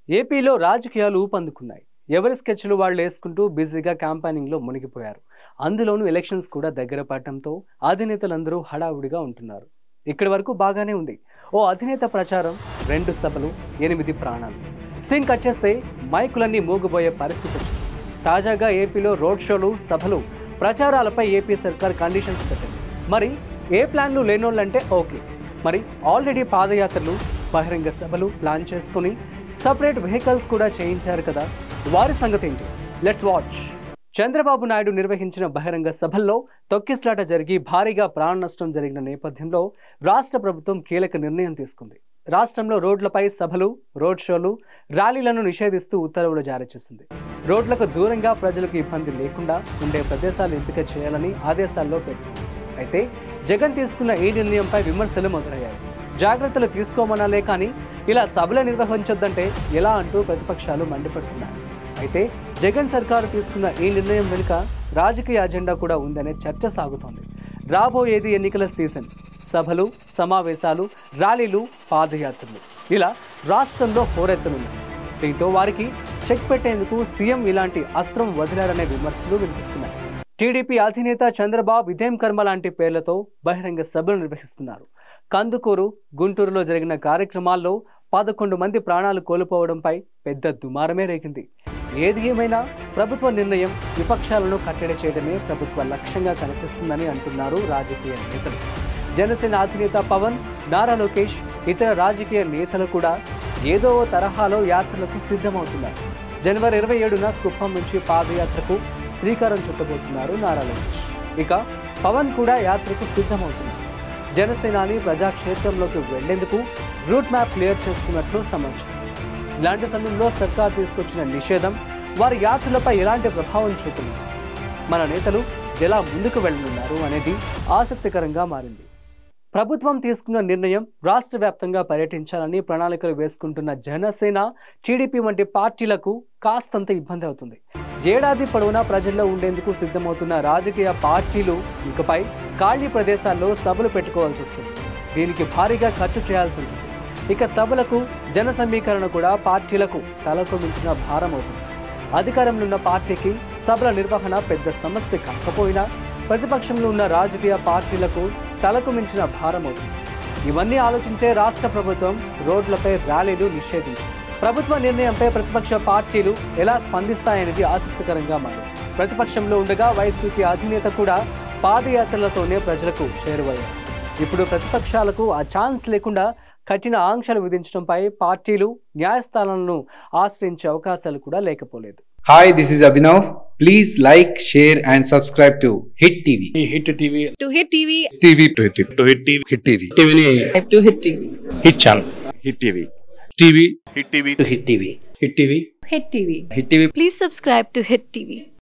ఏపీలో రాజకీయాలు ఊపందుకున్నాయి ఎవరి స్కెచ్లు వాళ్ళు వేసుకుంటూ బిజీగా క్యాంపెయినింగ్లో మునిగిపోయారు అందులోనూ ఎలక్షన్స్ కూడా దగ్గర పడటంతో అధినేతలందరూ హడావుడిగా ఉంటున్నారు ఇక్కడి వరకు బాగానే ఉంది ఓ అధినేత ప్రచారం రెండు సభలు ఎనిమిది ప్రాణాలు సీన్ కట్ చేస్తే మైకులన్నీ మూగబోయే పరిస్థితి వచ్చింది తాజాగా ఏపీలో రోడ్ షోలు సభలు ప్రచారాలపై ఏపీ సర్కార్ కండిషన్స్ పెట్టింది మరి ఏ ప్లాన్లు లేనోళ్ళంటే ఓకే మరి ఆల్రెడీ పాదయాత్రలు బహిరంగ సభలు ప్లాన్ చేసుకుని సపరేట్ వెహికల్స్ కూడా చేయించారు కదా వారి సంగతి ఏంటి లెట్స్ వాచ్ చంద్రబాబు నాయుడు నిర్వహించిన బహిరంగ సభల్లో తొక్కిస్లాట జరిగి భారీగా ప్రాణ నష్టం జరిగిన నేపథ్యంలో రాష్ట్ర ప్రభుత్వం కీలక నిర్ణయం తీసుకుంది రాష్ట్రంలో రోడ్లపై సభలు రోడ్ షోలు ర్యాలీలను నిషేధిస్తూ ఉత్తర్వులు జారీ చేసింది రోడ్లకు దూరంగా ప్రజలకు ఇబ్బంది లేకుండా ఉండే ప్రదేశాలు ఎంపిక చేయాలని ఆదేశాల్లో పెట్టింది అయితే జగన్ తీసుకున్న ఈ నిర్ణయంపై విమర్శలు మొదలయ్యాయి జాగ్రత్తలు తీసుకోమనాలే కానీ ఇలా సభలు నిర్వహించొద్దంటే ఎలా అంటూ ప్రతిపక్షాలు మండిపడుతున్నాయి అయితే జగన్ సర్కారు తీసుకున్న ఈ నిర్ణయం వెనుక రాజకీయ అజెండా కూడా ఉందనే చర్చ సాగుతోంది రాబోయేది ఎన్నికల సీజన్ సభలు సమావేశాలు ర్యాలీలు పాదయాత్రలు ఇలా రాష్ట్రంలో హోరెత్తునున్నాయి దీంతో వారికి చెక్ పెట్టేందుకు సీఎం ఇలాంటి అస్త్రం వదిలారనే విమర్శలు వినిపిస్తున్నాయి టీడీపీ అధినేత చంద్రబాబు ఇదేం కర్మ లాంటి పేర్లతో బహిరంగ సభలు నిర్వహిస్తున్నారు కందుకూరు గుంటూరులో జరిగిన కార్యక్రమాల్లో పదకొండు మంది ప్రాణాలు కోల్పోవడంపై పెద్ద దుమారమే రేగింది ఏది ఏమైనా ప్రభుత్వ నిర్ణయం విపక్షాలను కట్టడి చేయడమే ప్రభుత్వ లక్ష్యంగా కనిపిస్తుందని అంటున్నారు రాజకీయ నేతలు జనసేన అధినేత పవన్ నారా లోకేష్ ఇతర రాజకీయ నేతలు కూడా ఏదో ఓ తరహాలో యాత్రలకు సిద్ధమవుతున్నారు జనవరి ఇరవై ఏడున కుప్పం నుంచి పాదయాత్రకు శ్రీకారం చుట్టబోతున్నారు నారా లోకేష్ ఇక పవన్ కూడా యాత్రకు సిద్ధమవుతున్నారు జనసేనాని ప్రజాక్షేత్రంలోకి వెళ్లేందుకు రూట్ మ్యాప్ క్లియర్ చేసుకున్నట్లు సమాచారం ఇలాంటి సమయంలో సర్కార్ తీసుకొచ్చిన నిషేధం వారి యాత్రలపై ఎలాంటి ప్రభావం చూపుతుంది మన నేతలు ఎలా ముందుకు వెళ్ళనున్నారు అనేది ఆసక్తికరంగా మారింది ప్రభుత్వం తీసుకున్న నిర్ణయం రాష్ట్ర వ్యాప్తంగా పర్యటించాలని ప్రణాళికలు వేసుకుంటున్న జనసేన టీడీపీ వంటి పార్టీలకు కాస్తంత ఇబ్బంది అవుతుంది ఏడాది పొడవునా ప్రజల్లో ఉండేందుకు సిద్ధమవుతున్న రాజకీయ పార్టీలు ఇకపై ఖాళీ ప్రదేశాల్లో సభలు పెట్టుకోవాల్సి వస్తుంది దీనికి భారీగా ఖర్చు చేయాల్సి ఉంటుంది ఇక సభలకు జన సమీకరణ కూడా పార్టీలకు తలకు మించిన భారం అవుతుంది అధికారంలో ఉన్న పార్టీకి సభల నిర్వహణ పెద్ద సమస్య కాకపోయినా ప్రతిపక్షంలో ఉన్న రాజకీయ పార్టీలకు తలకు మించిన భారం అవుతుంది ఇవన్నీ ఆలోచించే రాష్ట్ర ప్రభుత్వం రోడ్లపై ర్యాలీలు నిషేధించింది ప్రభుత్వ నిర్ణయంపై ప్రతిపక్ష పార్టీలు ఎలా స్పందిస్తాయనేది ఆసక్తికరంగా మారింది ప్రతిపక్షంలో ఉండగా వైసీపీ అధినేత కూడా పాదయాత్రలతోనే ప్రజలకు చేరువయ్యారు ఇప్పుడు ప్రతిపక్షాలకు ఆ ఛాన్స్ లేకుండా కఠిన ఆంక్షలు విధించడంపై పార్టీలు న్యాయస్థానాలను ఆశ్రయించే అవకాశాలు కూడా లేకపోలేదు Hi, this is Abhinav. Please like, share, and subscribe to Hit TV. Hit TV to hit TV TV. To hit to hit TV Hit TV. టీవీని to hit TV hit channel hit TV TV hit TV to hit TV hit TV hit TV hit TV please subscribe to hit TV